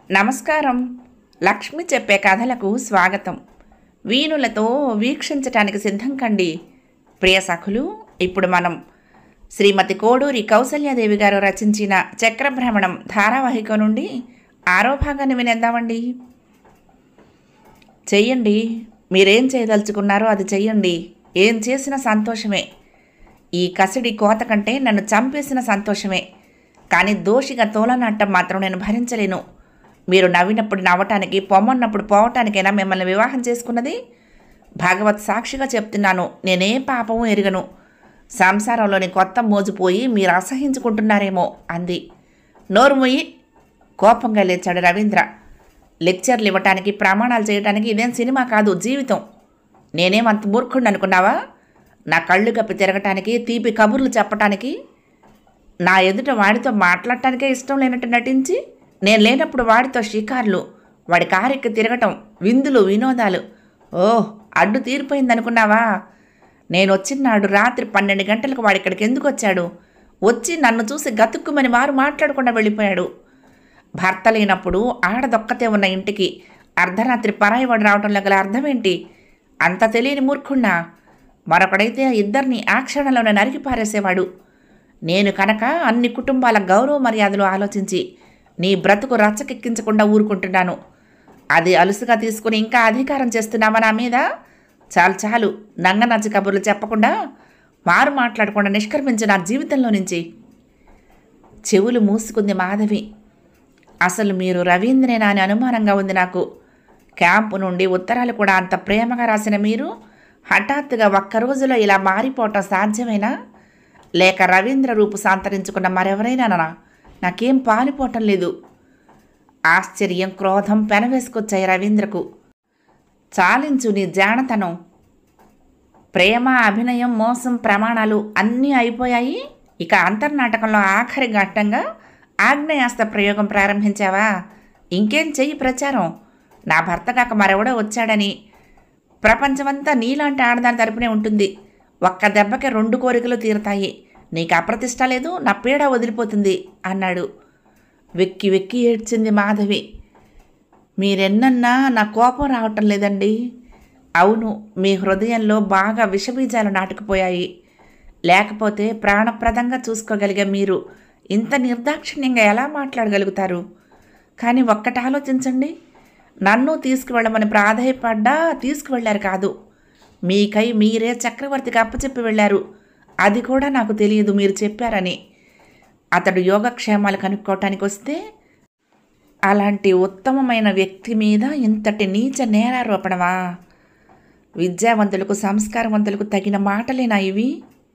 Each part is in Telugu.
నమస్కారం లక్ష్మి చెప్పే కథలకు స్వాగతం వీణులతో వీక్షించటానికి సిద్ధం కండి ప్రియ సఖులు ఇప్పుడు మనం శ్రీమతి కోడూరి కౌసల్యాదేవి గారు రచించిన చక్రభ్రమణం ధారావాహిక నుండి ఆరో భాగాన్ని వినేద్దామండి చెయ్యండి మీరేం చేయదలుచుకున్నారో అది చెయ్యండి ఏం చేసినా సంతోషమే ఈ కసిడి కోత కంటే నన్ను చంపేసిన సంతోషమే కానీ దోషిగా తోలనాటం మాత్రం నేను భరించలేను మీరు నవ్వినప్పుడు నవ్వటానికి పొమ్మన్నప్పుడు పోవటానికైనా మిమ్మల్ని వివాహం చేసుకున్నది భగవత్ సాక్షిగా చెప్తున్నాను నేనే పాపము ఎరుగను సంసారంలోని కొత్త మోజుపోయి మీరు అసహించుకుంటున్నారేమో అంది నోరు మొయ్యి కోపంగా లేచాడు రవీంద్ర లెక్చర్లు ఇవ్వటానికి ప్రమాణాలు చేయటానికి ఇదేం సినిమా కాదు జీవితం నేనేమంత మూర్ఖుడిని అనుకున్నావా నా కళ్ళు కప్పి తిరగటానికి తీపి కబుర్లు చెప్పటానికి నా ఎదుట వాడితో మాట్లాడటానికే ఇష్టం లేనట్టు నటించి నేను లేనప్పుడు వాడితో షికార్లు వాడి కారెక్కి తిరగటం విందులు వినోదాలు ఓహ్ అడ్డు తీరిపోయిందనుకున్నావా నేను వచ్చినాడు రాత్రి పన్నెండు గంటలకు వాడు ఇక్కడికి ఎందుకు వచ్చాడు వచ్చి నన్ను చూసి గతుక్కుమని వారు మాట్లాడకుండా వెళ్ళిపోయాడు భర్త లేనప్పుడు ఆడదొక్కతే ఉన్న ఇంటికి అర్ధరాత్రి పరాయివాడు రావటంలో గల అర్థమేంటి అంత తెలియని మూర్ఖుణ్ణా మరొకడైతే ఆ ఇద్దరిని ఆ క్షణంలోనే నరికి పారేసేవాడు నేను కనుక అన్ని కుటుంబాల గౌరవ మర్యాదలు ఆలోచించి నీ బ్రతుకు రచ్చకెక్కించకుండా ఊరుకుంటున్నాను అది అలుసుగా తీసుకుని ఇంకా అధికారం చేస్తున్నావా నా మీద చాలు చాలు నంగనచ్చి కబుర్లు చెప్పకుండా మారు మాట్లాడకుండా నిష్క్రమించి నా జీవితంలో నుంచి చెవులు మూసుకుంది మాధవి అసలు మీరు రవీంద్రేనా అని అనుమానంగా ఉంది నాకు క్యాంపు నుండి ఉత్తరాలు కూడా అంత ప్రేమగా రాసిన మీరు హఠాత్తుగా ఒక్క రోజులో ఇలా మారిపోవటం సాధ్యమేనా లేక రవీంద్ర రూపు సాంతరించుకున్న మరెవరైనానా నాకేం పాలిపోవటం లేదు ఆశ్చర్యం క్రోధం పెనవేసుకొచ్చాయి రవీంద్రకు చాలించు నీ జానతనం ప్రేమ అభినయం మోసం ప్రమాణాలు అన్నీ అయిపోయాయి ఇక అంతర్నాటకంలో ఆఖరి ఘట్టంగా ఆగ్నేయాస్త్ర ప్రయోగం ప్రారంభించావా ఇంకేం చెయ్యి ప్రచారం నా భర్త కాక మరెవడో వచ్చాడని ప్రపంచమంతా నీలాంటి ఆడదాని తరపునే ఉంటుంది ఒక్క దెబ్బకి రెండు కోరికలు తీరుతాయి నీకు అప్రతిష్ట లేదు నా పీడ వదిలిపోతుంది అన్నాడు వెక్కి వెక్కి ఏడ్చింది మాధవి మీరెన్నన్నా నా కోపం రావటం లేదండి అవును మీ హృదయంలో బాగా విషబీజాలు నాటుకుపోయాయి లేకపోతే ప్రాణప్రదంగా చూసుకోగలిగే మీరు ఇంత నిర్దాక్షిణ్యంగా ఎలా మాట్లాడగలుగుతారు కానీ ఒక్కటి ఆలోచించండి నన్ను తీసుకువెళ్ళమని ప్రాధాయపడ్డా తీసుకువెళ్ళారు కాదు మీకై మీరే చక్రవర్తికి అప్పచెప్పి వెళ్ళారు అది కూడా నాకు తెలియదు మీరు చెప్పారని అతడు యోగక్షేమాలు కనుక్కోవటానికి వస్తే అలాంటి ఉత్తమమైన వ్యక్తి మీద ఇంతటి నీచ నేరారోపణమా విద్యావంతులకు సంస్కారవంతులకు తగిన మాటలేనా ఇవి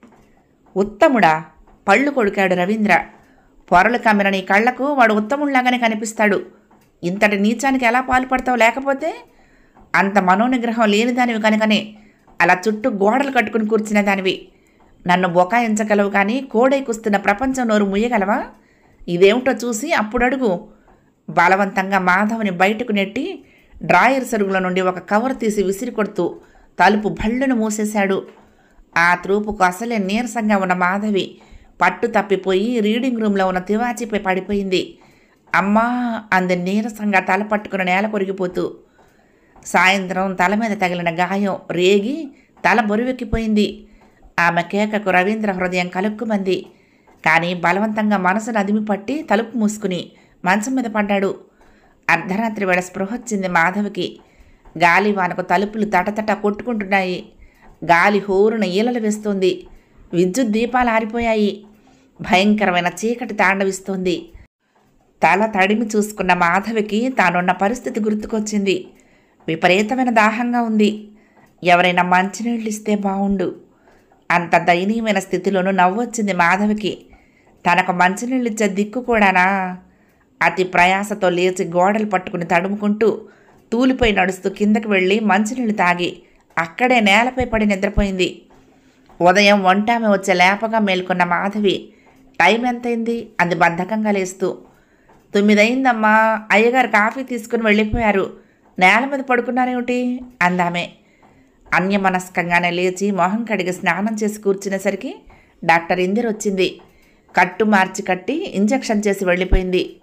ఉత్తముడా పళ్ళు కొడుకాడు రవీంద్ర పొరలు కమ్మిన నీ కళ్ళకు వాడు ఉత్తముళ్లాగానే కనిపిస్తాడు ఇంతటి నీచానికి ఎలా పాల్పడతావు లేకపోతే అంత మనోనిగ్రహం లేని దానివి కనుకనే అలా చుట్టూ గోడలు కట్టుకుని కూర్చునే దానివి నన్ను బొకాయించగలవు కానీ కోడై కుస్తున్న ప్రపంచం నోరు ముయ్యగలవా ఇదేమిటో చూసి అప్పుడు అడుగు బలవంతంగా మాధవ్ని బయటకు నెట్టి డ్రాయర్ సరుగుల నుండి ఒక కవర్ తీసి విసిరి కొడుతూ తలుపు భళ్ళును మూసేశాడు ఆ త్రూపుకు అసలే నీరసంగా ఉన్న మాధవి పట్టు తప్పిపోయి రీడింగ్ రూమ్లో ఉన్న తివాచీపై పడిపోయింది అమ్మా అంది నీరసంగా తల పట్టుకుని నేల కొరిగిపోతూ సాయంత్రం తల మీద తగిలిన గాయం రేగి తల బరువెక్కిపోయింది ఆమె కేకకు రవీంద్ర హృదయం కలుక్కుమంది కానీ బలవంతంగా మనసును అదిమి పట్టి తలుపు మూసుకుని మంచం మీద పడ్డాడు అర్ధరాత్రి వేళ స్పృహ వచ్చింది మాధవికి గాలి వానకు తలుపులు తటతట కొట్టుకుంటున్నాయి గాలి హోరున ఈలలు వేస్తోంది విద్యుత్ దీపాలు ఆరిపోయాయి భయంకరమైన చీకటి తాండవిస్తోంది తల తడిమి చూసుకున్న మాధవికి తానున్న పరిస్థితి గుర్తుకొచ్చింది విపరీతమైన దాహంగా ఉంది ఎవరైనా మంచినీళ్ళు ఇస్తే బావుండు అంత దయనీయమైన స్థితిలోనూ నవ్వొచ్చింది మాధవికి తనకు మంచినీళ్ళు ఇచ్చే దిక్కు కూడానా అతి ప్రయాసతో లేచి గోడలు పట్టుకుని తడుముకుంటూ తూలిపోయి నడుస్తూ కిందకి వెళ్ళి మంచినీళ్ళు తాగి అక్కడే నేలపై పడి నిద్రపోయింది ఉదయం వంటామె వచ్చే లేపగా మేల్కొన్న మాధవి టైం ఎంతైంది అంది బద్ధకంగా లేస్తూ తొమ్మిదయిందమ్మా అయ్యగారు కాఫీ తీసుకుని వెళ్ళిపోయారు నేల మీద పడుకున్నారేమిటి అందామే అన్యమనస్కంగానే లేచి మొహం కడిగి స్నానం చేసి కూర్చునేసరికి డాక్టర్ ఇందిర వచ్చింది కట్టు మార్చి కట్టి ఇంజెక్షన్ చేసి వెళ్ళిపోయింది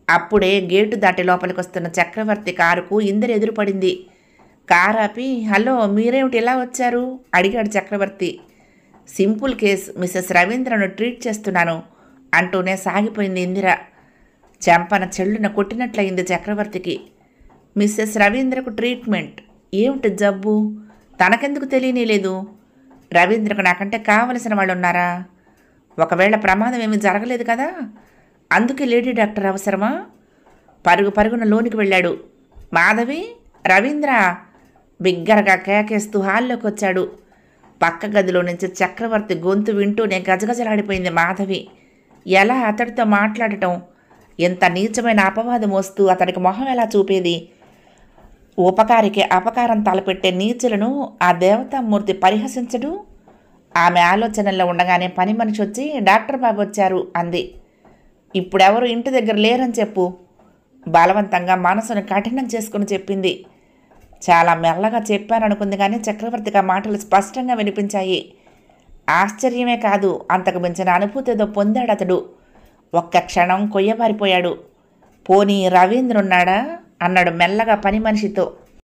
అప్పుడే గేటు దాటి లోపలికి వస్తున్న చక్రవర్తి కారుకు ఇందరు ఎదురుపడింది కారు ఆపి హలో మీరేమిటి ఇలా వచ్చారు అడిగాడు చక్రవర్తి సింపుల్ కేస్ మిస్సెస్ రవీంద్రను ట్రీట్ చేస్తున్నాను అంటూనే సాగిపోయింది ఇందిర చెంపన చెల్లున కొట్టినట్లయింది చక్రవర్తికి మిస్సెస్ రవీంద్రకు ట్రీట్మెంట్ ఏమిటి జబ్బు తనకెందుకు తెలియనేలేదు రవీంద్రకు నాకంటే కావలసిన వాళ్ళు ఉన్నారా ఒకవేళ ప్రమాదం ఏమీ జరగలేదు కదా అందుకే లేడీ డాక్టర్ అవసరమా పరుగు పరుగున లోనికి వెళ్ళాడు మాధవి రవీంద్ర బిగ్గరగా కేకేస్తూ హాల్లోకి వచ్చాడు పక్క గదిలో నుంచి చక్రవర్తి గొంతు వింటూనే గజగజలాడిపోయింది మాధవి ఎలా అతడితో మాట్లాడటం ఎంత నీచమైన అపవాదం వస్తూ అతడికి మొహం ఎలా చూపేది ఉపకారికి అపకారం తలపెట్టే నీచులను ఆ దేవతామూర్తి పరిహసించడు ఆమె ఆలోచనల్లో ఉండగానే పని మనిషి వచ్చి డాక్టర్ బాబు వచ్చారు అంది ఇప్పుడెవరు ఇంటి దగ్గర లేరని చెప్పు బలవంతంగా మనసును కఠినం చేసుకుని చెప్పింది చాలా మెల్లగా చెప్పాననుకుంది కానీ చక్రవర్తికి ఆ మాటలు స్పష్టంగా వినిపించాయి ఆశ్చర్యమే కాదు అంతకు మించిన అనుభూతి ఏదో పొందాడు అతడు ఒక్క క్షణం కొయ్యబారిపోయాడు పోనీ రవీంద్ర ఉన్నాడా అన్నాడు మెల్లగా పని మనిషితో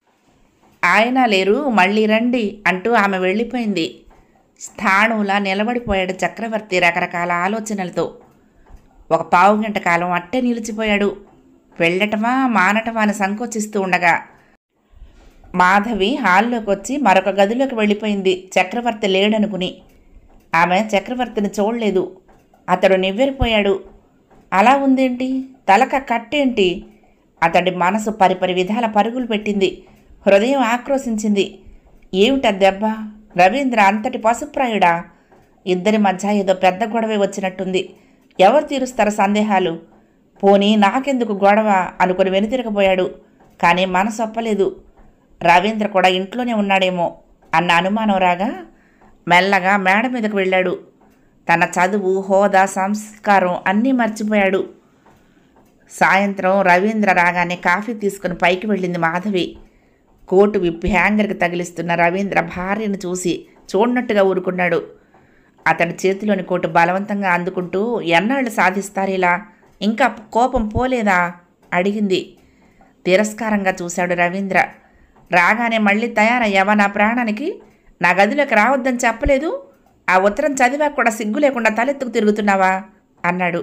ఆయన లేరు మళ్ళీ రండి అంటూ ఆమె వెళ్ళిపోయింది స్థాణువులా నిలబడిపోయాడు చక్రవర్తి రకరకాల ఆలోచనలతో ఒక పావు గంట కాలం అట్టే నిలిచిపోయాడు వెళ్ళటమా మానటమా అని సంకోచిస్తూ ఉండగా మాధవి హాల్లోకి వచ్చి మరొక గదిలోకి వెళ్ళిపోయింది చక్రవర్తి లేడనుకుని ఆమె చక్రవర్తిని చూడలేదు అతడు నివ్వెరిపోయాడు అలా ఉందేంటి తలక కట్టేంటి అతడి మనసు పరిపరి విధాల పరుగులు పెట్టింది హృదయం ఆక్రోశించింది ఏమిటా దెబ్బ రవీంద్ర అంతటి పశుప్రాయుడా ఇద్దరి మధ్య ఏదో పెద్ద గొడవే వచ్చినట్టుంది ఎవరు తీరుస్తారు సందేహాలు పోనీ నాకెందుకు గొడవ అనుకుని వెనుతిరగబోయాడు కానీ మనసు ఒప్పలేదు రవీంద్ర కూడా ఇంట్లోనే ఉన్నాడేమో అన్న అనుమానం రాగా మెల్లగా మేడ మీదకు వెళ్ళాడు తన చదువు హోదా సంస్కారం అన్నీ మర్చిపోయాడు సాయంత్రం రవీంద్ర రాగానే కాఫీ తీసుకుని పైకి వెళ్ళింది మాధవి కోటు విప్పి హ్యాంగర్కి తగిలిస్తున్న రవీంద్ర భార్యను చూసి చూడనట్టుగా ఊరుకున్నాడు అతడి చేతిలోని కోటు బలవంతంగా అందుకుంటూ ఎన్నాళ్ళు సాధిస్తారిలా ఇంకా కోపం పోలేదా అడిగింది తిరస్కారంగా చూశాడు రవీంద్ర రాగానే మళ్ళీ తయారయ్యావా నా ప్రాణానికి నా గదిలోకి రావద్దని చెప్పలేదు ఆ ఉత్తరం చదివాక కూడా సిగ్గు లేకుండా తలెత్తుకు తిరుగుతున్నావా అన్నాడు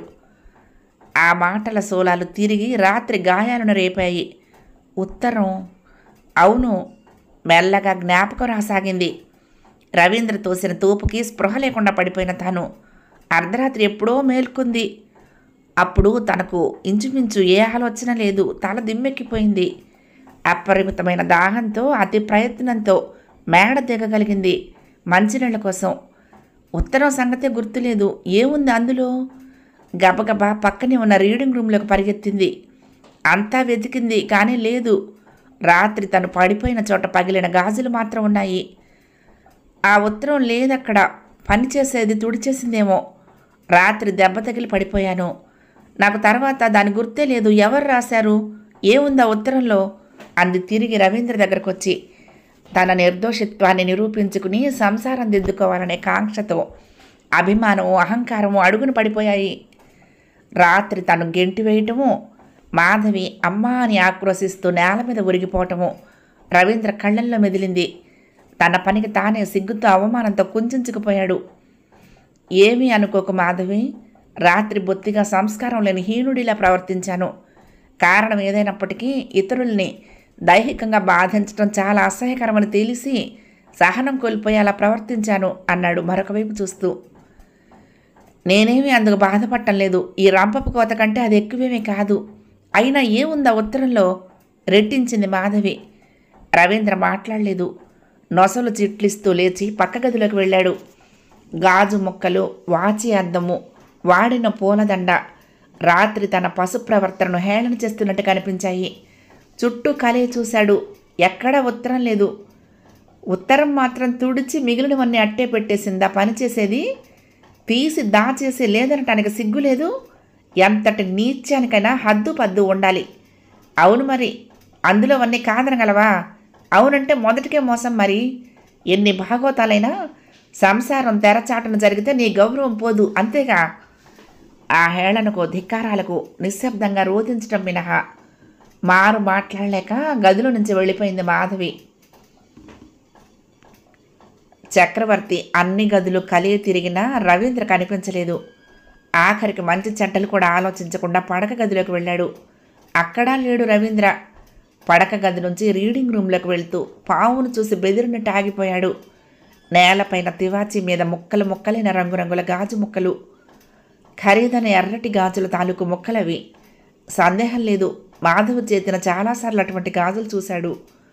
ఆ మాటల సోలాలు తిరిగి రాత్రి గాయాలను రేపాయి ఉత్తరం అవును మెల్లగా జ్ఞాపకం రాసాగింది రవీంద్ర తోసిన తోపుకి స్పృహ లేకుండా పడిపోయిన తాను అర్ధరాత్రి ఎప్పుడో మేల్కొంది అప్పుడు తనకు ఇంచుమించు ఏ ఆలోచన లేదు తల దిమ్మెక్కిపోయింది అపరిమితమైన దాహంతో అతి ప్రయత్నంతో మేడ దిగగలిగింది మంచినీళ్ళ కోసం ఉత్తరం సంగతే గుర్తులేదు ఏముంది అందులో గబగబా పక్కనే ఉన్న రీడింగ్ రూమ్లోకి పరిగెత్తింది అంతా వెతికింది కానీ లేదు రాత్రి తను పడిపోయిన చోట పగిలిన గాజులు మాత్రం ఉన్నాయి ఆ ఉత్తరం లేదక్కడ పనిచేసేది తుడిచేసిందేమో రాత్రి దెబ్బ తగిలి పడిపోయాను నాకు తర్వాత దాని గుర్తే లేదు ఎవరు రాశారు ఏముంది ఆ ఉత్తరంలో అంది తిరిగి రవీంద్ర దగ్గరకు వచ్చి తన నిర్దోషిత్వాన్ని నిరూపించుకుని సంసారం దిద్దుకోవాలనే కాంక్షతో అభిమానము అహంకారము అడుగును పడిపోయాయి రాత్రి తను గెంటి వేయటము మాధవి అమ్మా అని ఆక్రోశిస్తూ నేల మీద ఉరిగిపోవటము రవీంద్ర కళ్ళల్లో మెదిలింది తన పనికి తానే సిగ్గుతో అవమానంతో కుంచుకుపోయాడు ఏమీ అనుకోకు మాధవి రాత్రి బొత్తిగా సంస్కారం లేని హీనుడిలా ప్రవర్తించాను కారణం ఏదైనప్పటికీ ఇతరుల్ని దైహికంగా బాధించడం చాలా అసహ్యకరమని తెలిసి సహనం కోల్పోయి అలా ప్రవర్తించాను అన్నాడు మరొక వైపు చూస్తూ నేనేమీ అందుకు బాధపడటం లేదు ఈ రంపపు కోత కంటే అది ఎక్కువేమీ కాదు అయినా ఏముందా ఉత్తరంలో రెట్టించింది మాధవి రవీంద్ర మాట్లాడలేదు నొసలు చిట్లిస్తూ లేచి పక్క గదిలోకి వెళ్ళాడు గాజు ముక్కలు వాచి అద్దము వాడిన పూలదండ రాత్రి తన పశు ప్రవర్తనను హేళన చేస్తున్నట్టు కనిపించాయి చుట్టూ కలే చూశాడు ఎక్కడా ఉత్తరం లేదు ఉత్తరం మాత్రం తుడిచి మిగిలినవన్నీ అట్టే పెట్టేసిందా పని చేసేది తీసి దాచేసి లేదనటానికి సిగ్గు లేదు ఎంతటి నీత్యానికైనా హద్దు పద్దు ఉండాలి అవును మరి అందులో అన్నీ కాదనగలవా అవునంటే మొదటికే మోసం మరి ఎన్ని భాగవతాలైనా సంసారం తెరచాటున జరిగితే నీ గౌరవం పోదు అంతేగా ఆ హేళనకు ధిక్కారాలకు నిశ్శబ్దంగా రోధించటం మినహా మారు మాట్లాడలేక గదిలో నుంచి వెళ్ళిపోయింది మాధవి చక్రవర్తి అన్ని గదులు కలిగి తిరిగినా రవీంద్ర కనిపించలేదు ఆఖరికి మంచి చెడ్డలు కూడా ఆలోచించకుండా పడక గదిలోకి వెళ్ళాడు అక్కడా లేడు రవీంద్ర పడక గది నుంచి రీడింగ్ రూమ్లోకి వెళ్తూ పావును చూసి బెదిరినట్టు ఆగిపోయాడు నేలపైన తివాచీ మీద ముక్కలు ముక్కలైన రంగురంగుల గాజు ముక్కలు ఖరీదైన ఎర్రటి గాజుల తాలూకు ముక్కలవి సందేహం లేదు మాధవ్ చేతిన చాలాసార్లు అటువంటి గాజులు చూశాడు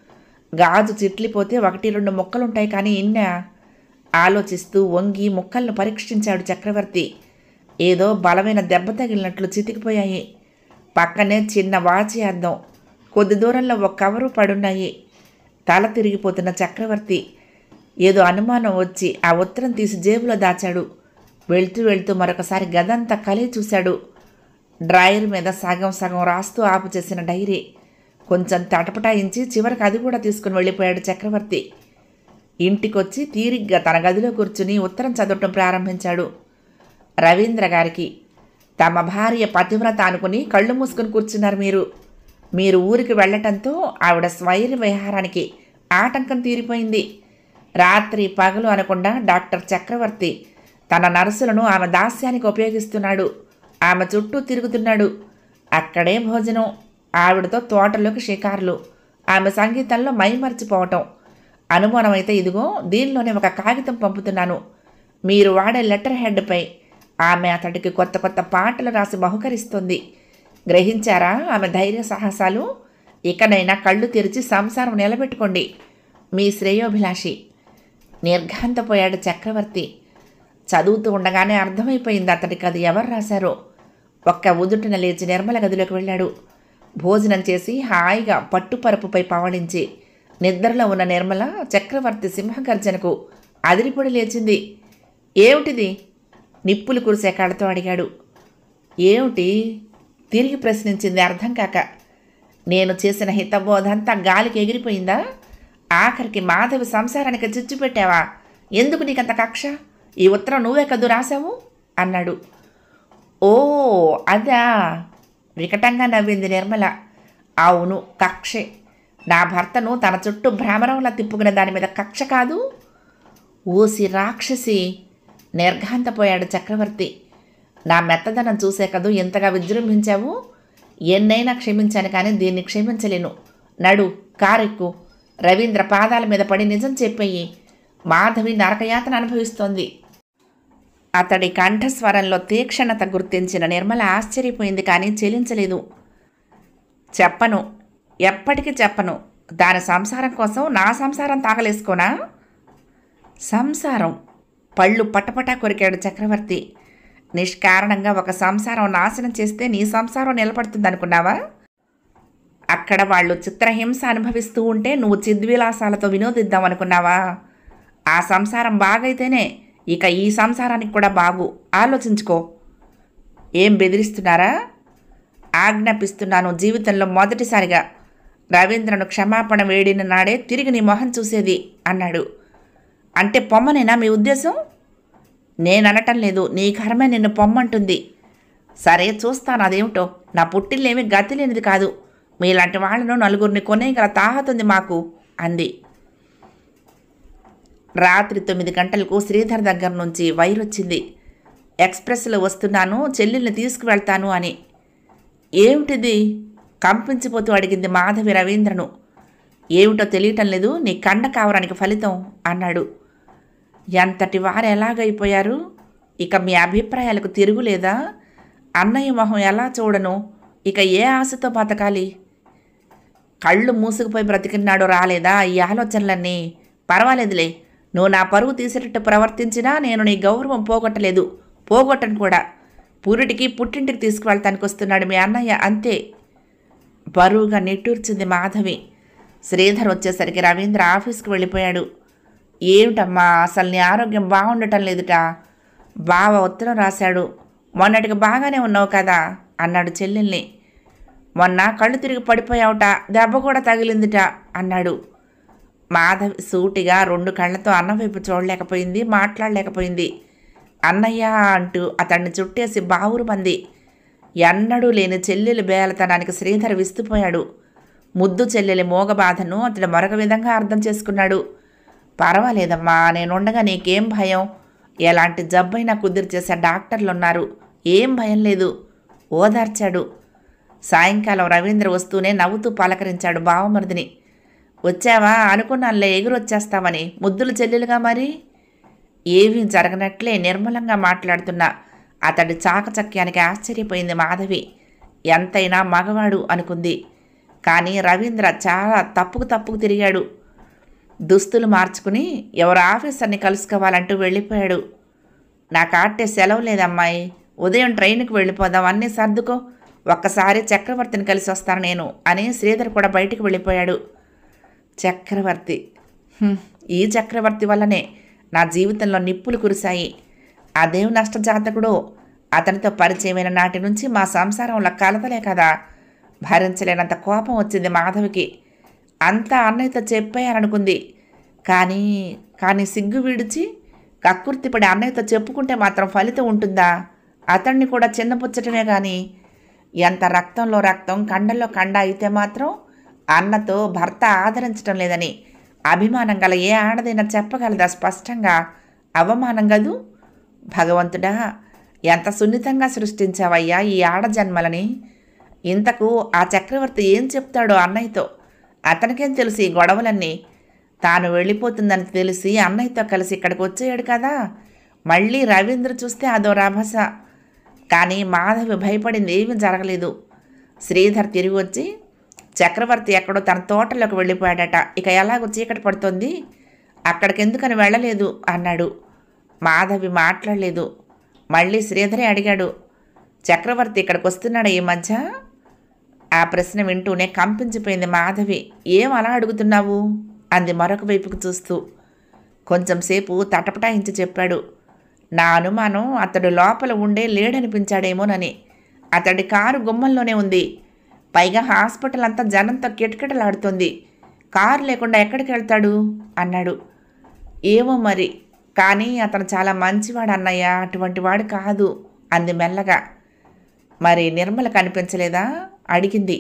గాజు చిట్లిపోతే ఒకటి రెండు ముక్కలుంటాయి కానీ ఇన్నా ఆలోచిస్తూ వంగి ముక్కలను పరీక్షించాడు చక్రవర్తి ఏదో బలమైన దెబ్బ తగిలినట్లు చితికిపోయాయి పక్కనే చిన్న వాచి అద్దం కొద్ది దూరంలో ఒక కవరు పడున్నాయి తల తిరిగిపోతున్న చక్రవర్తి ఏదో అనుమానం వచ్చి ఆ ఉత్తరం తీసి జేబులో దాచాడు వెళ్తూ వెళ్తూ మరొకసారి గదంతా కలి చూశాడు డ్రాయర్ మీద సగం సగం రాస్తూ ఆపు చేసిన డైరీ కొంచెం తటపటాయించి చివరికి అది కూడా తీసుకుని వెళ్ళిపోయాడు చక్రవర్తి ఇంటికొచ్చి తీరిగ్గా తన గదిలో కూర్చుని ఉత్తరం చదవటం ప్రారంభించాడు రవీంద్ర గారికి తమ భార్య పతివ్రత అనుకుని కళ్ళు మూసుకుని కూర్చున్నారు మీరు మీరు ఊరికి వెళ్ళటంతో ఆవిడ స్వైర విహారానికి ఆటంకం తీరిపోయింది రాత్రి పగలు అనకుండా డాక్టర్ చక్రవర్తి తన నర్సులను ఆమె దాస్యానికి ఉపయోగిస్తున్నాడు ఆమె చుట్టూ తిరుగుతున్నాడు అక్కడే భోజనం ఆవిడతో తోటలోకి షికారులు ఆమె సంగీతంలో మైమర్చిపోవటం అనుమానమైతే ఇదిగో దీనిలోనే ఒక కాగితం పంపుతున్నాను మీరు వాడే లెటర్ హెడ్పై ఆమె అతడికి కొత్త కొత్త పాటలు రాసి బహుకరిస్తుంది గ్రహించారా ఆమె ధైర్య సాహసాలు ఇకనైనా కళ్ళు తెరిచి సంసారం నిలబెట్టుకోండి మీ శ్రేయోభిలాషి నిర్ఘాంతపోయాడు చక్రవర్తి చదువుతూ ఉండగానే అర్థమైపోయింది అతడికి అది ఎవరు రాశారో ఒక్క ఉదుటిన లేచి నిర్మల గదిలోకి వెళ్ళాడు భోజనం చేసి హాయిగా పట్టుపరుపుపై పవళించి నిద్రలో ఉన్న నిర్మల చక్రవర్తి సింహగర్జనకు అదిరిపొడి లేచింది ఏమిటిది నిప్పులు కురిసే కాళ్ళతో అడిగాడు ఏమిటి తిరిగి ప్రశ్నించింది అర్థం కాక నేను చేసిన హితబోధంతా గాలికి ఎగిరిపోయిందా ఆఖరికి మాధవి సంసారానికి చిచ్చు పెట్టావా ఎందుకు నీకంత కక్ష ఈ ఉత్తరం నువ్వే కదూ రాశావు అన్నాడు ఓ అదా వికటంగా నవ్వింది నిర్మల అవును కక్షే నా భర్తను తన చుట్టూ భ్రమరంలా తిప్పుకునే దాని మీద కక్ష కాదు ఊసి రాక్షసి నిర్ఘాంతపోయాడు చక్రవర్తి నా మెత్తదనం చూసే కదూ ఎంతగా విజృంభించావు ఎన్నైనా క్షమించాను కానీ దీన్ని క్షమించలేను నడు కారెక్కు రవీంద్ర పాదాల మీద పడి నిజం చెప్పేయి మాధవి నరకయాతన అనుభవిస్తోంది అతడి కంఠస్వరంలో తీక్షణత గుర్తించిన నిర్మల ఆశ్చర్యపోయింది కానీ చెలించలేదు చెప్పను ఎప్పటికీ చెప్పను దాని సంసారం కోసం నా సంసారం తాగలేసుకోనా సంసారం పళ్ళు పటపటా కొరికాడు చక్రవర్తి నిష్కారణంగా ఒక సంసారం నాశనం చేస్తే నీ సంసారం నిలబడుతుందనుకున్నావా అక్కడ వాళ్ళు చిత్రహింస అనుభవిస్తూ ఉంటే నువ్వు చిద్విలాసాలతో వినోదిద్దాం అనుకున్నావా ఆ సంసారం బాగైతేనే ఇక ఈ సంసారానికి కూడా బాగు ఆలోచించుకో ఏం బెదిరిస్తున్నారా ఆజ్ఞాపిస్తున్నాను జీవితంలో మొదటిసారిగా రవీంద్రను క్షమాపణ వేడిన నాడే తిరిగి నీ మొహం చూసేది అన్నాడు అంటే పొమ్మనేనా మీ ఉద్దేశం నేననటం లేదు నీ కర్మే నిన్ను పొమ్మంటుంది సరే చూస్తాను అదేమిటో నా పుట్టిల్లేమీ గతి లేనిది కాదు మీలాంటి వాళ్ళను నలుగురిని కొనేయగల తాహతుంది మాకు అంది రాత్రి తొమ్మిది గంటలకు శ్రీధర్ దగ్గర నుంచి వైర్ వచ్చింది ఎక్స్ప్రెస్లో వస్తున్నాను చెల్లెల్ని తీసుకువెళ్తాను అని ఏమిటిది కంపించిపోతూ అడిగింది మాధవి రవీంద్రను ఏమిటో తెలియటం లేదు నీ కండ కావరానికి ఫలితం అన్నాడు ఎంతటి వారు ఎలాగైపోయారు ఇక మీ అభిప్రాయాలకు తిరుగులేదా అన్నయ్య మొహం ఎలా చూడను ఇక ఏ ఆశతో బతకాలి కళ్ళు మూసుకుపోయి బ్రతికినాడు రాలేదా ఈ ఆలోచనలన్నీ పర్వాలేదులే నువ్వు నా పరువు తీసేటట్టు ప్రవర్తించినా నేను నీ గౌరవం పోగొట్టలేదు పోగొట్టను కూడా పురిటికి పుట్టింటికి తీసుకువెళ్తానికి వస్తున్నాడు మీ అన్నయ్య అంతే బరువుగా నిట్టూర్చింది మాధవి శ్రీధర్ వచ్చేసరికి రవీంద్ర ఆఫీస్కి వెళ్ళిపోయాడు ఏమిటమ్మా అసలు నీ ఆరోగ్యం బాగుండటం లేదుట బావ ఉత్తరం రాశాడు మొన్నటికి బాగానే ఉన్నావు కదా అన్నాడు చెల్లెల్ని మొన్న కళ్ళు తిరిగి పడిపోయావుట దెబ్బ కూడా తగిలిందిట అన్నాడు మాధవి సూటిగా రెండు కళ్ళతో అన్నం వైపు చూడలేకపోయింది మాట్లాడలేకపోయింది అన్నయ్య అంటూ అతన్ని చుట్టేసి బావురు మంది ఎన్నడూ లేని చెల్లెలి బేలతనానికి శ్రీధర్ విస్తుపోయాడు ముద్దు చెల్లెలి మోగబాధను అతడు మరొక విధంగా అర్థం చేసుకున్నాడు పర్వాలేదమ్మా నేనుండగా నీకేం భయం ఎలాంటి జబ్బైనా కుదిరిచేసే డాక్టర్లు ఉన్నారు ఏం భయం లేదు ఓదార్చాడు సాయంకాలం రవీంద్ర వస్తూనే నవ్వుతూ పలకరించాడు బావమరిదిని వచ్చావా అనుకున్నానులే ఎగురొచ్చేస్తామని ముద్దులు చెల్లెలుగా మరి ఏమీ జరగనట్లే నిర్మలంగా మాట్లాడుతున్న అతడి చాకచక్యానికి ఆశ్చర్యపోయింది మాధవి ఎంతైనా మగవాడు అనుకుంది కానీ రవీంద్ర చాలా తప్పుకు తప్పుకు తిరిగాడు దుస్తులు మార్చుకుని ఎవరు ఆఫీసర్ని కలుసుకోవాలంటూ వెళ్ళిపోయాడు నాకు ఆట్టే సెలవు లేదమ్మాయి ఉదయం ట్రైన్కి వెళ్ళిపోదాం అన్నీ సర్దుకో ఒక్కసారి చక్రవర్తిని కలిసి వస్తాను నేను అని శ్రీధర్ కూడా బయటికి వెళ్ళిపోయాడు చక్రవర్తి హ్మ్, ఈ చక్రవర్తి వల్లనే నా జీవితంలో నిప్పులు కురిశాయి అదేం నష్టజాతకుడో అతనితో పరిచయమైన నాటి నుంచి మా సంసారంలో కలతలే కదా భరించలేనంత కోపం వచ్చింది మాధవికి అంతా అన్నయ్యతో చెప్పేయాలనుకుంది కానీ కానీ సిగ్గు విడిచి కక్కుర్తిపడి అన్నయ్యతో చెప్పుకుంటే మాత్రం ఫలితం ఉంటుందా అతన్ని కూడా చిన్నపుచ్చటమే కానీ ఎంత రక్తంలో రక్తం కండల్లో కండ అయితే మాత్రం అన్నతో భర్త ఆదరించడం లేదని అభిమానం గల ఏ ఆడదైనా చెప్పగలదా స్పష్టంగా అవమానం గదు భగవంతుడా ఎంత సున్నితంగా సృష్టించావయ్యా ఈ ఆడ జన్మలని ఇంతకు ఆ చక్రవర్తి ఏం చెప్తాడో అన్నయ్యతో అతనికేం తెలుసు ఈ గొడవలన్నీ తాను వెళ్ళిపోతుందని తెలిసి అన్నయ్యతో కలిసి ఇక్కడికి వచ్చేయాడు కదా మళ్ళీ రవీంద్ర చూస్తే అదో రభస కానీ మాధవి భయపడింది ఏమీ జరగలేదు శ్రీధర్ తిరిగి వచ్చి చక్రవర్తి ఎక్కడో తన తోటలోకి వెళ్ళిపోయాడట ఇక ఎలాగో చీకటి పడుతోంది అక్కడికి ఎందుకని వెళ్ళలేదు అన్నాడు మాధవి మాట్లాడలేదు మళ్ళీ శ్రీధరే అడిగాడు చక్రవర్తి ఇక్కడికి వస్తున్నాడా ఈ మధ్య ఆ ప్రశ్న వింటూనే కంపించిపోయింది మాధవి ఏం అలా అడుగుతున్నావు అంది మరొక వైపుకు చూస్తూ కొంచెం సేపు తటపటాయించి చెప్పాడు నా అనుమానం అతడు లోపల ఉండే లేడనిపించాడేమోనని అతడి కారు గుమ్మంలోనే ఉంది పైగా హాస్పిటల్ అంతా జనంతో కిటకిటలాడుతోంది కారు లేకుండా ఎక్కడికి వెళ్తాడు అన్నాడు ఏమో మరి కానీ అతను చాలా మంచివాడు అన్నయ్య అటువంటి వాడు కాదు అంది మెల్లగా మరి నిర్మల కనిపించలేదా అడిగింది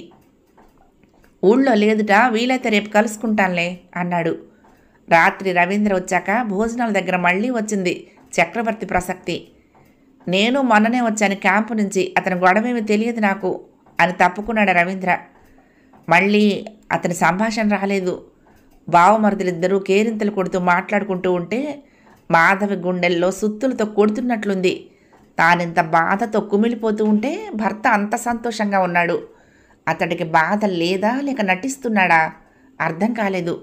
ఊళ్ళో లేదుట వీలైతే రేపు కలుసుకుంటానులే అన్నాడు రాత్రి రవీంద్ర వచ్చాక భోజనాల దగ్గర మళ్ళీ వచ్చింది చక్రవర్తి ప్రసక్తి నేను మొన్ననే వచ్చాను క్యాంపు నుంచి అతని గొడవేమి తెలియదు నాకు అని తప్పుకున్నాడు రవీంద్ర మళ్ళీ అతని సంభాషణ రాలేదు బావమరుదులిద్దరూ కేరింతలు కొడుతూ మాట్లాడుకుంటూ ఉంటే మాధవి గుండెల్లో సుత్తులతో కొడుతున్నట్లుంది తానింత బాధతో కుమిలిపోతూ ఉంటే భర్త అంత సంతోషంగా ఉన్నాడు అతడికి బాధ లేదా లేక నటిస్తున్నాడా అర్థం కాలేదు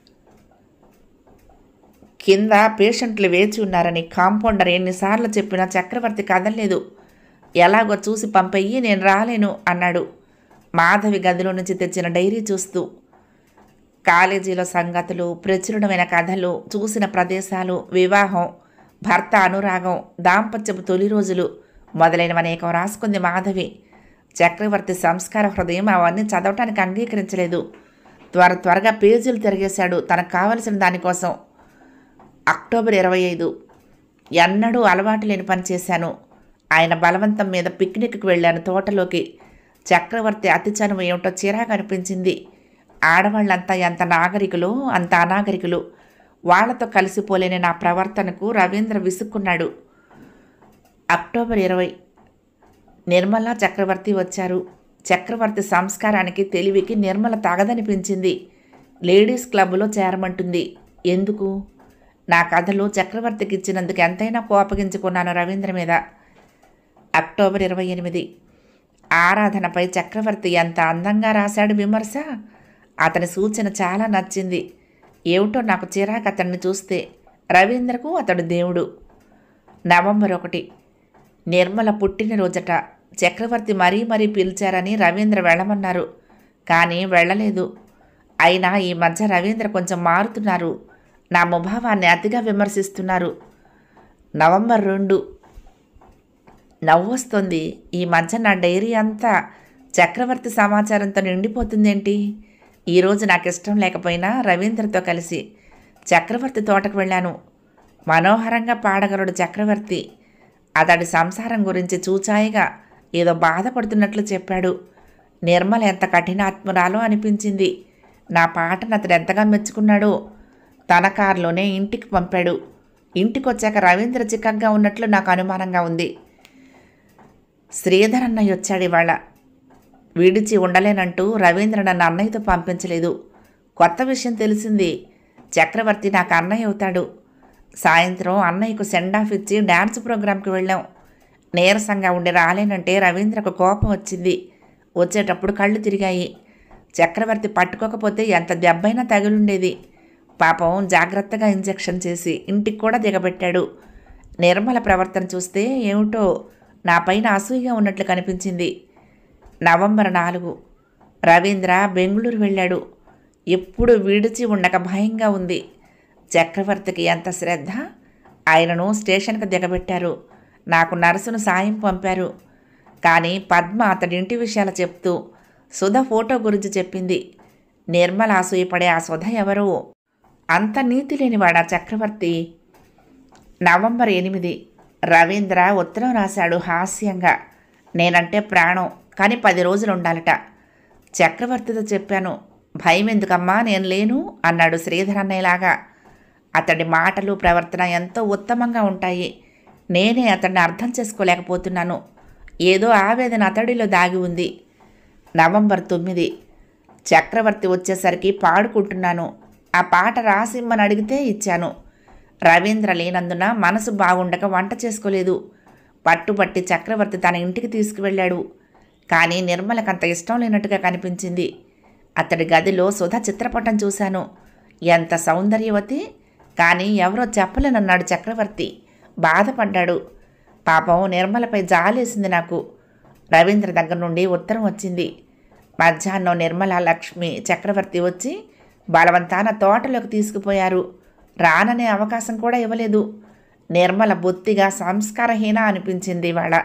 కింద పేషెంట్లు వేచి ఉన్నారని కాంపౌండర్ ఎన్నిసార్లు చెప్పినా చక్రవర్తి కదలలేదు ఎలాగో చూసి పంపయ్యి నేను రాలేను అన్నాడు మాధవి గదిలో నుంచి తెచ్చిన డైరీ చూస్తూ కాలేజీలో సంగతులు ప్రచురణమైన కథలు చూసిన ప్రదేశాలు వివాహం భర్త అనురాగం దాంపత్యపు తొలి రోజులు మొదలైనవి అనేకం రాసుకుంది మాధవి చక్రవర్తి సంస్కార హృదయం అవన్నీ చదవటానికి అంగీకరించలేదు త్వర త్వరగా పేజీలు తిరిగేశాడు తనకు కావలసిన దానికోసం అక్టోబర్ ఇరవై ఐదు ఎన్నడూ అలవాటు లేని పని చేశాను ఆయన బలవంతం మీద పిక్నిక్కి వెళ్ళాను తోటలోకి చక్రవర్తి అతి చనువు ఏమిటో చిరాకు అనిపించింది ఆడవాళ్ళంతా ఎంత నాగరికులు అంత అనాగరికులు వాళ్లతో కలిసిపోలేని నా ప్రవర్తనకు రవీంద్ర విసుక్కున్నాడు అక్టోబర్ ఇరవై నిర్మల చక్రవర్తి వచ్చారు చక్రవర్తి సంస్కారానికి తెలివికి నిర్మల తగదనిపించింది లేడీస్ క్లబ్లో చేరమంటుంది ఎందుకు నా కథలు చక్రవర్తికి ఇచ్చినందుకు ఎంతైనా కోపగించుకున్నాను రవీంద్ర మీద అక్టోబర్ ఇరవై ఎనిమిది ఆరాధనపై చక్రవర్తి ఎంత అందంగా రాశాడు విమర్శ అతని సూచన చాలా నచ్చింది ఏమిటో నాకు చిరాకు అతన్ని చూస్తే రవీంద్రకు అతడు దేవుడు నవంబర్ ఒకటి నిర్మల పుట్టినరోజట చక్రవర్తి మరీ మరీ పిలిచారని రవీంద్ర వెళ్ళమన్నారు కానీ వెళ్ళలేదు అయినా ఈ మధ్య రవీంద్ర కొంచెం మారుతున్నారు నా ముభావాన్ని అతిగా విమర్శిస్తున్నారు నవంబర్ రెండు నవ్వొస్తుంది ఈ మధ్య నా డైరీ అంతా చక్రవర్తి సమాచారంతో నిండిపోతుందేంటి ఈరోజు నాకు ఇష్టం లేకపోయినా రవీంద్రతో కలిసి చక్రవర్తి తోటకు వెళ్ళాను మనోహరంగా పాడగలడు చక్రవర్తి అతడి సంసారం గురించి చూచాయిగా ఏదో బాధపడుతున్నట్లు చెప్పాడు నిర్మల ఎంత కఠినాత్మురాలో అనిపించింది నా పాటను అతడు ఎంతగా మెచ్చుకున్నాడో తన కారులోనే ఇంటికి పంపాడు ఇంటికి వచ్చాక రవీంద్ర చిక్కగా ఉన్నట్లు నాకు అనుమానంగా ఉంది శ్రీధర్ అన్నయ్య వచ్చాడు ఇవాళ విడిచి ఉండలేనంటూ రవీంద్ర నన్ను అన్నయ్యతో పంపించలేదు కొత్త విషయం తెలిసింది చక్రవర్తి నాకు అన్నయ్య అవుతాడు సాయంత్రం అన్నయ్యకు సెండ్ ఆఫ్ ఇచ్చి డ్యాన్స్ ప్రోగ్రాంకి వెళ్ళాం నీరసంగా ఉండి రాలేనంటే రవీంద్రకు కోపం వచ్చింది వచ్చేటప్పుడు కళ్ళు తిరిగాయి చక్రవర్తి పట్టుకోకపోతే ఎంత దెబ్బైనా తగిలుండేది పాపం జాగ్రత్తగా ఇంజెక్షన్ చేసి ఇంటికి కూడా దిగబెట్టాడు నిర్మల ప్రవర్తన చూస్తే ఏమిటో నా పైన అసూయగా ఉన్నట్లు కనిపించింది నవంబర్ నాలుగు రవీంద్ర బెంగళూరు వెళ్ళాడు ఎప్పుడు విడిచి ఉండక భయంగా ఉంది చక్రవర్తికి ఎంత శ్రద్ధ ఆయనను స్టేషన్కి దిగబెట్టారు నాకు నర్సును సాయం పంపారు కానీ పద్మ అతడి ఇంటి విషయాలు చెప్తూ సుధ ఫోటో గురించి చెప్పింది నిర్మల అసూయపడే ఆ సుధ ఎవరు అంత నీతి లేనివాడా చక్రవర్తి నవంబర్ ఎనిమిది రవీంద్ర ఉత్తరం రాశాడు హాస్యంగా నేనంటే ప్రాణం కానీ పది రోజులు ఉండాలట చక్రవర్తితో చెప్పాను భయం ఎందుకమ్మా నేను లేను అన్నాడు శ్రీధర్ అన్నయ్యలాగా అతడి మాటలు ప్రవర్తన ఎంతో ఉత్తమంగా ఉంటాయి నేనే అతన్ని అర్థం చేసుకోలేకపోతున్నాను ఏదో ఆవేదన అతడిలో దాగి ఉంది నవంబర్ తొమ్మిది చక్రవర్తి వచ్చేసరికి పాడుకుంటున్నాను ఆ పాట రాసిమ్మని అడిగితే ఇచ్చాను రవీంద్ర లేనందున మనసు బాగుండక వంట చేసుకోలేదు పట్టుబట్టి చక్రవర్తి తన ఇంటికి తీసుకువెళ్ళాడు కానీ నిర్మలకంత ఇష్టం లేనట్టుగా కనిపించింది అతడి గదిలో సుధ చిత్రపటం చూశాను ఎంత సౌందర్యవతి కానీ ఎవరో చెప్పలేనన్నాడు చక్రవర్తి బాధపడ్డాడు పాపం నిర్మలపై జాలేసింది నాకు రవీంద్ర దగ్గర నుండి ఉత్తరం వచ్చింది మధ్యాహ్నం నిర్మల లక్ష్మి చక్రవర్తి వచ్చి బలవంతాన తోటలోకి తీసుకుపోయారు రాననే అవకాశం కూడా ఇవ్వలేదు నిర్మల బొత్తిగా సంస్కారహీన అనిపించింది ఇవాళ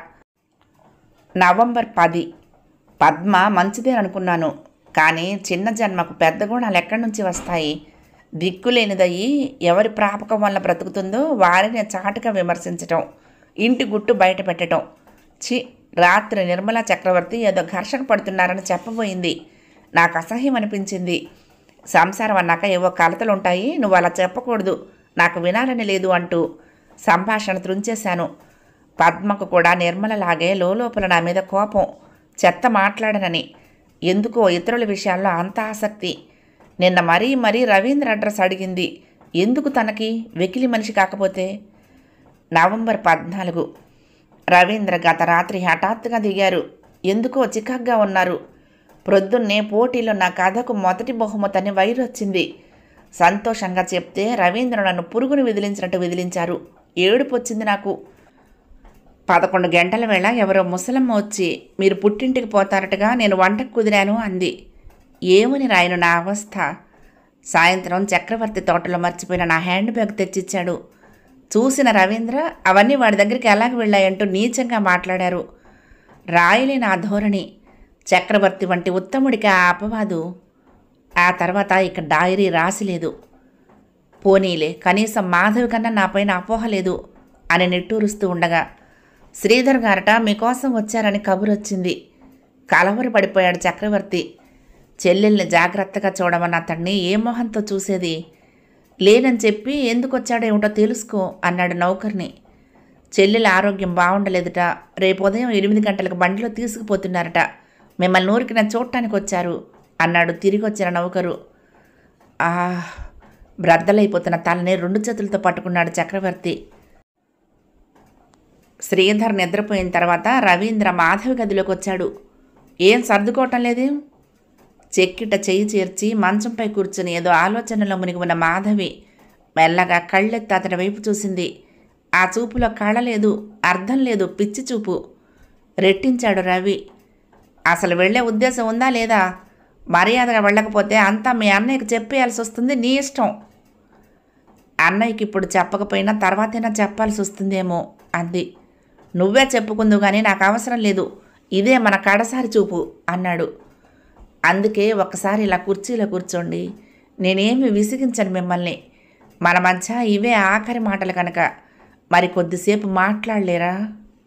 నవంబర్ పది పద్మ మంచిదే అనుకున్నాను కానీ చిన్న జన్మకు పెద్ద గుణాలు ఎక్కడి నుంచి వస్తాయి దిక్కులేనిదయ్యి ఎవరి ప్రాపకం వల్ల బ్రతుకుతుందో వారిని చాటుగా విమర్శించటం ఇంటి గుట్టు బయట పెట్టడం చి రాత్రి నిర్మలా చక్రవర్తి ఏదో ఘర్షణ పడుతున్నారని చెప్పబోయింది నాకు అసహ్యం అనిపించింది సంసారం అన్నాక ఏవో కలతలు ఉంటాయి నువ్వు అలా చెప్పకూడదు నాకు వినాలని లేదు అంటూ సంభాషణ త్రుంచేశాను పద్మకు కూడా నిర్మలలాగే లోపల నా మీద కోపం చెత్త మాట్లాడనని ఎందుకో ఇతరుల విషయాల్లో అంత ఆసక్తి నిన్న మరీ మరీ రవీంద్ర అడ్రస్ అడిగింది ఎందుకు తనకి వెకిలి మనిషి కాకపోతే నవంబర్ పద్నాలుగు రవీంద్ర గత రాత్రి హఠాత్తుగా దిగారు ఎందుకో చికాగ్గా ఉన్నారు ప్రొద్దున్నే పోటీలో నా కథకు మొదటి బహుమతని వైరు వచ్చింది సంతోషంగా చెప్తే రవీంద్ర నన్ను పురుగును విదిలించినట్టు విదిలించారు ఏడుపు వచ్చింది నాకు పదకొండు గంటల వేళ ఎవరో ముసలమ్మ వచ్చి మీరు పుట్టింటికి పోతారటగా నేను వంటకు కుదిరాను అంది ఏమని రాయను నా అవస్థ సాయంత్రం చక్రవర్తి తోటలో మర్చిపోయిన నా హ్యాండ్ బ్యాగ్ తెచ్చిచ్చాడు చూసిన రవీంద్ర అవన్నీ వాడి దగ్గరికి ఎలాగ వెళ్ళాయంటూ నీచంగా మాట్లాడారు రాయలేని ఆ ధోరణి చక్రవర్తి వంటి ఉత్తముడికి ఆ అపవాదు ఆ తర్వాత ఇక డైరీ రాసిలేదు పోనీలే కనీసం మాధవి కన్నా నాపైన అపోహ లేదు అని నిట్టూరుస్తూ ఉండగా శ్రీధర్ గారట మీకోసం వచ్చారని కబురొచ్చింది కలవరి పడిపోయాడు చక్రవర్తి చెల్లెల్ని జాగ్రత్తగా చూడమని అతన్ని ఏ మొహంతో చూసేది లేనని చెప్పి ఎందుకు వచ్చాడో ఏమిటో తెలుసుకో అన్నాడు నౌకర్ని చెల్లెల ఆరోగ్యం బాగుండలేదుట రేపు ఉదయం ఎనిమిది గంటలకు బండిలో తీసుకుపోతున్నారట మిమ్మల్ని ఊరికి నన్ను చూడటానికి వచ్చారు అన్నాడు తిరిగి వచ్చిన నౌకరు ఆ బ్రద్దలైపోతున్న తలని రెండు చేతులతో పట్టుకున్నాడు చక్రవర్తి శ్రీధర్ నిద్రపోయిన తర్వాత రవీంద్ర మాధవి గదిలోకి వచ్చాడు ఏం సర్దుకోవటం లేదు చెక్కిట చెయ్యి చేర్చి మంచంపై కూర్చుని ఏదో ఆలోచనలో మునిగి ఉన్న మాధవి మెల్లగా కళ్ళెత్తి అతని వైపు చూసింది ఆ చూపులో కళ లేదు అర్థం లేదు పిచ్చి చూపు రెట్టించాడు రవి అసలు వెళ్ళే ఉద్దేశం ఉందా లేదా మర్యాదగా వెళ్ళకపోతే అంతా మీ అన్నయ్యకి చెప్పేయాల్సి వస్తుంది నీ ఇష్టం అన్నయ్యకి ఇప్పుడు చెప్పకపోయినా తర్వాతైనా చెప్పాల్సి వస్తుందేమో అంది నువ్వే చెప్పుకుందు కానీ నాకు అవసరం లేదు ఇదే మన కడసారి చూపు అన్నాడు అందుకే ఒక్కసారి ఇలా కుర్చీలో కూర్చోండి నేనేమి విసిగించను మిమ్మల్ని మన మధ్య ఇవే ఆఖరి మాటలు కనుక మరి కొద్దిసేపు మాట్లాడలేరా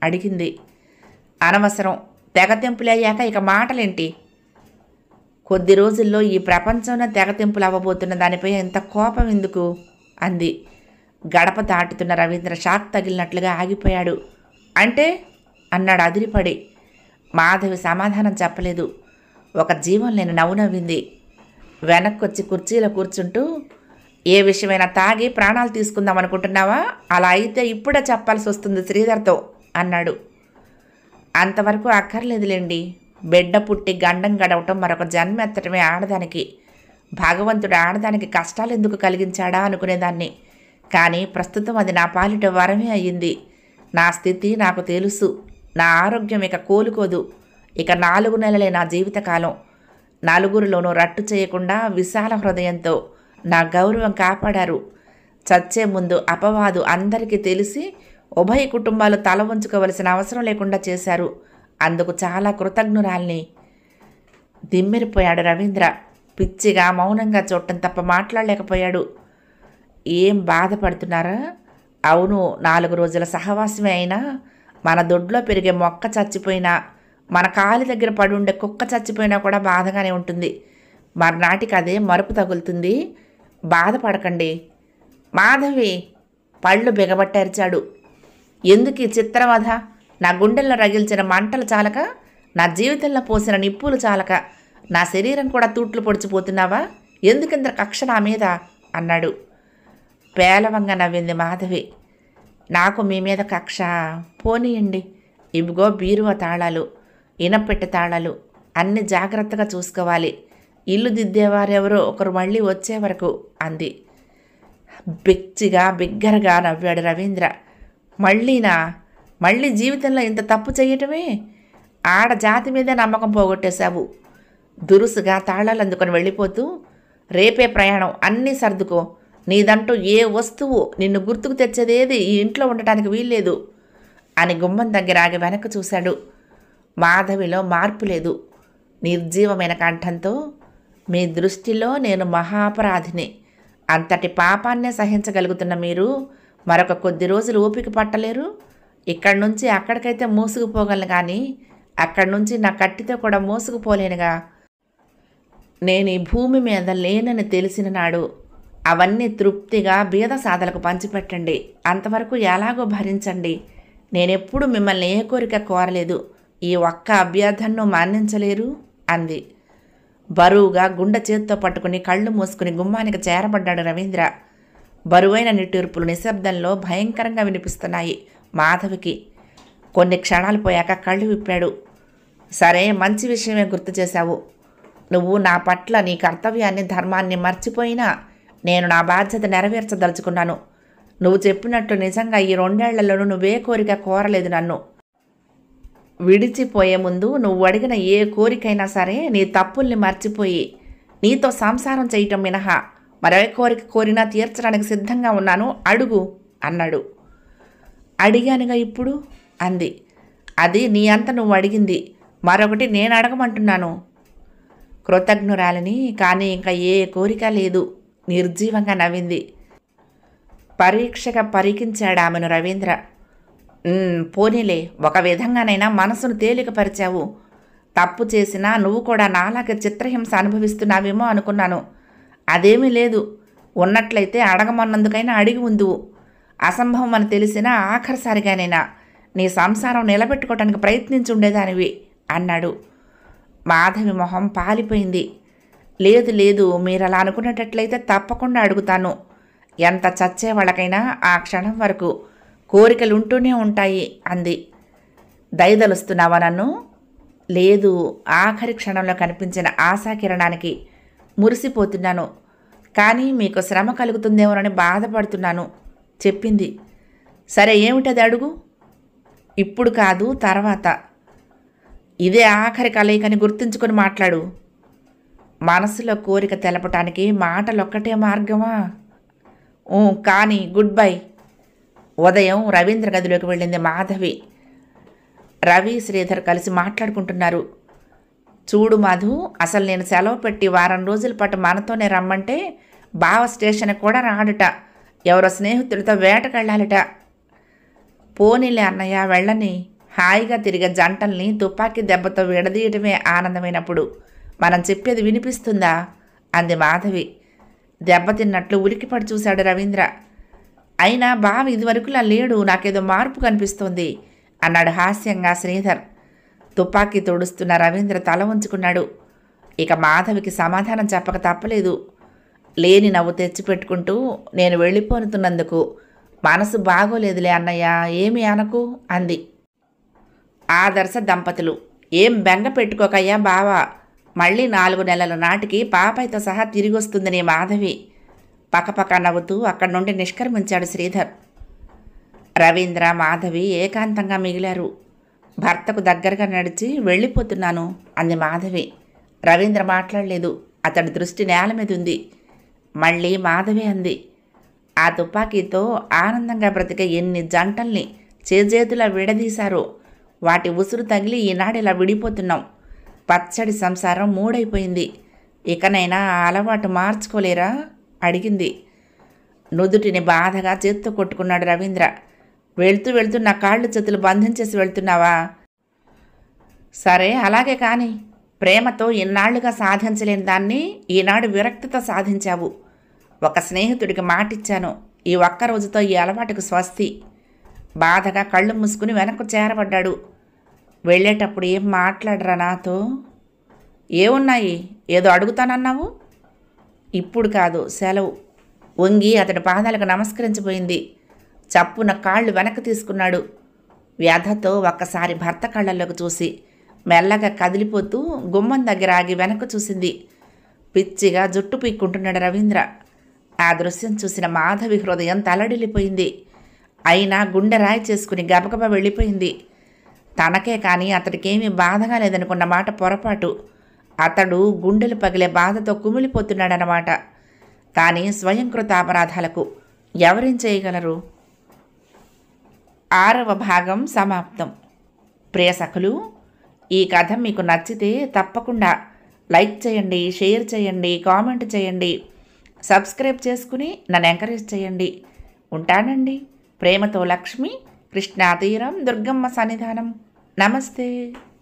అడిగింది అనవసరం తెగతెంపులు అయ్యాక ఇక మాటలేంటి కొద్ది రోజుల్లో ఈ ప్రపంచంలో తెగతెంపులు అవ్వబోతున్న దానిపై ఎంత కోపం ఎందుకు అంది గడప దాటుతున్న రవీంద్ర షాక్ తగిలినట్లుగా ఆగిపోయాడు అంటే అన్నాడు అదిరిపడి మాధవి సమాధానం చెప్పలేదు ఒక జీవం లేని నవ్వు నవ్వింది వెనక్కొచ్చి కుర్చీలో కూర్చుంటూ ఏ విషయమైనా తాగి ప్రాణాలు తీసుకుందాం అనుకుంటున్నావా అలా అయితే ఇప్పుడే చెప్పాల్సి వస్తుంది శ్రీధర్తో అన్నాడు అంతవరకు అక్కర్లేదులేండి బిడ్డ పుట్టి గండం గడవటం మరొక జన్మ ఎత్తటమే ఆడదానికి భగవంతుడు ఆడదానికి కష్టాలు ఎందుకు కలిగించాడా అనుకునేదాన్ని కానీ ప్రస్తుతం అది నా పాలిట వరమే అయ్యింది నా స్థితి నాకు తెలుసు నా ఆరోగ్యం ఇక కోలుకోదు ఇక నాలుగు నెలలే నా జీవితకాలం నలుగురిలోనూ రట్టు చేయకుండా విశాల హృదయంతో నా గౌరవం కాపాడారు చచ్చే ముందు అపవాదు అందరికీ తెలిసి ఉభయ కుటుంబాలు తల వంచుకోవలసిన అవసరం లేకుండా చేశారు అందుకు చాలా కృతజ్ఞురాల్ని దిమ్మెరిపోయాడు రవీంద్ర పిచ్చిగా మౌనంగా చూడటం తప్ప మాట్లాడలేకపోయాడు ఏం బాధపడుతున్నారా అవును నాలుగు రోజుల సహవాసమే అయినా మన దొడ్లో పెరిగే మొక్క చచ్చిపోయినా మన కాలి దగ్గర పడి ఉండే కుక్క చచ్చిపోయినా కూడా బాధగానే ఉంటుంది మర్నాటికి అదే మరుపు తగులుతుంది బాధపడకండి మాధవి పళ్ళు బిగబట్టరిచాడు ఎందుకు ఈ చిత్రవధ నా గుండెల్లో రగిల్చిన మంటలు చాలక నా జీవితంలో పోసిన నిప్పులు చాలక నా శరీరం కూడా తూట్లు పొడిచిపోతున్నావా ఎందుకింత కక్ష నా మీద అన్నాడు పేలవంగా నవ్వింది మాధవి నాకు మీ మీద కక్ష పోనీయండి ఇవిగో బీరువా తాళాలు ఇనపెట్టె తాళాలు అన్ని జాగ్రత్తగా చూసుకోవాలి ఇల్లు దిద్దేవారెవరో ఒకరు మళ్ళీ వచ్చే వరకు అంది బిచ్చిగా బిగ్గరగా నవ్వాడు రవీంద్ర మళ్ళీనా మళ్ళీ జీవితంలో ఇంత తప్పు చేయటమే ఆడ జాతి మీదే నమ్మకం పోగొట్టేశావు దురుసుగా తాళాలు అందుకొని వెళ్ళిపోతూ రేపే ప్రయాణం అన్నీ సర్దుకో నీదంటూ ఏ వస్తువు నిన్ను గుర్తుకు తెచ్చేదేది ఈ ఇంట్లో ఉండటానికి వీల్లేదు అని గుమ్మం దగ్గర ఆగి వెనక్కి చూశాడు మాధవిలో మార్పు లేదు నిర్జీవమైన కంఠంతో మీ దృష్టిలో నేను మహాపరాధిని అంతటి పాపాన్నే సహించగలుగుతున్న మీరు మరొక కొద్ది రోజులు ఓపిక పట్టలేరు ఇక్కడి నుంచి అక్కడికైతే మోసుకుపోగలను కానీ అక్కడి నుంచి నా కట్టితో కూడా మోసుకుపోలేనుగా నేను ఈ భూమి మీద లేనని తెలిసిన నాడు అవన్నీ తృప్తిగా బీద సాధలకు పంచిపెట్టండి అంతవరకు ఎలాగో భరించండి నేనెప్పుడు మిమ్మల్ని ఏ కోరిక కోరలేదు ఈ ఒక్క అభ్యర్థనను మాన్నించలేరు అంది బరువుగా గుండె చేత్తో పట్టుకుని కళ్ళు మూసుకుని గుమ్మానికి చేరబడ్డాడు రవీంద్ర బరువైన నిట్టూర్పులు నిశ్శబ్దంలో భయంకరంగా వినిపిస్తున్నాయి మాధవికి కొన్ని క్షణాలు పోయాక కళ్ళు విప్పాడు సరే మంచి విషయమే గుర్తు చేశావు నువ్వు నా పట్ల నీ కర్తవ్యాన్ని ధర్మాన్ని మర్చిపోయినా నేను నా బాధ్యత నెరవేర్చదలుచుకున్నాను నువ్వు చెప్పినట్టు నిజంగా ఈ రెండేళ్లలోనూ నువ్వే కోరిక కోరలేదు నన్ను విడిచిపోయే ముందు నువ్వు అడిగిన ఏ కోరికైనా సరే నీ తప్పుల్ని మర్చిపోయి నీతో సంసారం చేయటం మినహా మరే కోరిక కోరినా తీర్చడానికి సిద్ధంగా ఉన్నాను అడుగు అన్నాడు అడిగానుగా ఇప్పుడు అంది అది నీ అంత నువ్వు అడిగింది మరొకటి నేను అడగమంటున్నాను కృతజ్ఞురాలని కానీ ఇంకా ఏ కోరిక లేదు నిర్జీవంగా నవ్వింది పరీక్షగా పరికించాడు ఆమెను రవీంద్ర "ఉమ్, పోనీలే ఒక విధంగానైనా మనసును తేలికపరిచావు తప్పు చేసినా నువ్వు కూడా నాలాగే చిత్రహింస అనుభవిస్తున్నావేమో అనుకున్నాను అదేమీ లేదు ఉన్నట్లయితే అడగమన్నందుకైనా అడిగి ఉందువు అసంభవం అని తెలిసినా ఆఖరిసారిగానైనా నీ సంసారం నిలబెట్టుకోవటానికి ప్రయత్నించి ఉండేదానివి అన్నాడు మాధవి మొహం పాలిపోయింది లేదు లేదు మీరు అలా అనుకునేటట్లయితే తప్పకుండా అడుగుతాను ఎంత చచ్చే వాళ్ళకైనా ఆ క్షణం వరకు కోరికలు ఉంటూనే ఉంటాయి అంది దయదలుస్తున్నావా నన్ను లేదు ఆఖరి క్షణంలో కనిపించిన ఆశాకిరణానికి మురిసిపోతున్నాను కానీ మీకు శ్రమ కలుగుతుందేమోనని బాధపడుతున్నాను చెప్పింది సరే ఏమిటది అడుగు ఇప్పుడు కాదు తర్వాత ఇదే ఆఖరి కలయికని గుర్తుంచుకొని మాట్లాడు మనసులో కోరిక తెలపటానికి మాటలొక్కటే మార్గమా ఊ, కానీ గుడ్ బై ఉదయం రవీంద్ర గదిలోకి వెళ్ళింది మాధవి రవి శ్రీధర్ కలిసి మాట్లాడుకుంటున్నారు చూడు మధు అసలు నేను సెలవు పెట్టి వారం రోజుల పాటు మనతోనే రమ్మంటే బావ స్టేషన్ కూడా రాడుట ఎవరో స్నేహితుడితో వేటకెళ్ళాలిట పోనీలే అన్నయ్య వెళ్ళని హాయిగా తిరిగే జంటల్ని తుపాకీ దెబ్బతో విడదీయటమే ఆనందమైనప్పుడు మనం చెప్పేది వినిపిస్తుందా అంది మాధవి దెబ్బతిన్నట్లు ఉలికిపడి చూశాడు రవీంద్ర అయినా బావ ఇదివరకులా లేడు నాకేదో మార్పు కనిపిస్తోంది అన్నాడు హాస్యంగా శ్రీధర్ తుపాకీ తోడుస్తున్న రవీంద్ర తల ఉంచుకున్నాడు ఇక మాధవికి సమాధానం చెప్పక తప్పలేదు లేని నవ్వు తెచ్చిపెట్టుకుంటూ నేను వెళ్ళిపోనుతున్నందుకు మనసు బాగోలేదులే అన్నయ్య ఏమి అనకు అంది ఆదర్శ దంపతులు ఏం బెంగ పెట్టుకోకయ్యా బావా మళ్ళీ నాలుగు నెలల నాటికి పాపయ్యతో సహా తిరిగి వస్తుందని మాధవి పక్కపక్క నవ్వుతూ అక్కడి నుండి నిష్క్రమించాడు శ్రీధర్ రవీంద్ర మాధవి ఏకాంతంగా మిగిలారు భర్తకు దగ్గరగా నడిచి వెళ్ళిపోతున్నాను అంది మాధవి రవీంద్ర మాట్లాడలేదు అతడి దృష్టి నేల మీద ఉంది మళ్ళీ మాధవి అంది ఆ తుపాకీతో ఆనందంగా బ్రతికే ఎన్ని జంటల్ని చేజేతులా విడదీశారో వాటి ఉసురు తగిలి ఈనాడు ఇలా విడిపోతున్నాం పచ్చడి సంసారం మూడైపోయింది ఇకనైనా ఆ అలవాటు మార్చుకోలేరా అడిగింది నుదుటిని బాధగా చేత్తో కొట్టుకున్నాడు రవీంద్ర వెళ్తూ వెళ్తూ నా కాళ్ళు చేతులు బంధించేసి వెళ్తున్నావా సరే అలాగే కాని ప్రేమతో ఇన్నాళ్లుగా సాధించలేని దాన్ని ఈనాడు విరక్తితో సాధించావు ఒక స్నేహితుడికి మాటిచ్చాను ఈ ఒక్క రోజుతో ఈ అలవాటుకు స్వస్తి బాధగా కళ్ళు మూసుకుని వెనక్కు చేరబడ్డాడు వెళ్ళేటప్పుడు ఏం మాట్లాడరా నాతో ఏమున్నాయి ఏదో అడుగుతానన్నావు ఇప్పుడు కాదు సెలవు వంగి అతడి పాదాలకు నమస్కరించిపోయింది చప్పున కాళ్ళు వెనక్కి తీసుకున్నాడు వ్యధతో ఒక్కసారి భర్త కళ్ళల్లోకి చూసి మెల్లగా కదిలిపోతూ గుమ్మం దగ్గర ఆగి వెనక్కు చూసింది పిచ్చిగా జుట్టు పీక్కుంటున్నాడు రవీంద్ర ఆ దృశ్యం చూసిన మాధవి హృదయం తలడిల్లిపోయింది అయినా గుండె రాయి చేసుకుని గబగబా వెళ్ళిపోయింది తనకే కానీ అతడికేమీ బాధగా లేదనుకున్న మాట పొరపాటు అతడు గుండెలు పగిలే బాధతో కుమిలిపోతున్నాడనమాట కానీ స్వయంకృత అపరాధాలకు ఎవరేం చేయగలరు ఆరవ భాగం సమాప్తం ప్రియ సఖులు ఈ కథ మీకు నచ్చితే తప్పకుండా లైక్ చేయండి షేర్ చేయండి కామెంట్ చేయండి సబ్స్క్రైబ్ చేసుకుని నన్ను ఎంకరేజ్ చేయండి ఉంటానండి ప్రేమతో లక్ష్మి కృష్ణా తీరం దుర్గమ్మ సన్నిధానం నమస్తే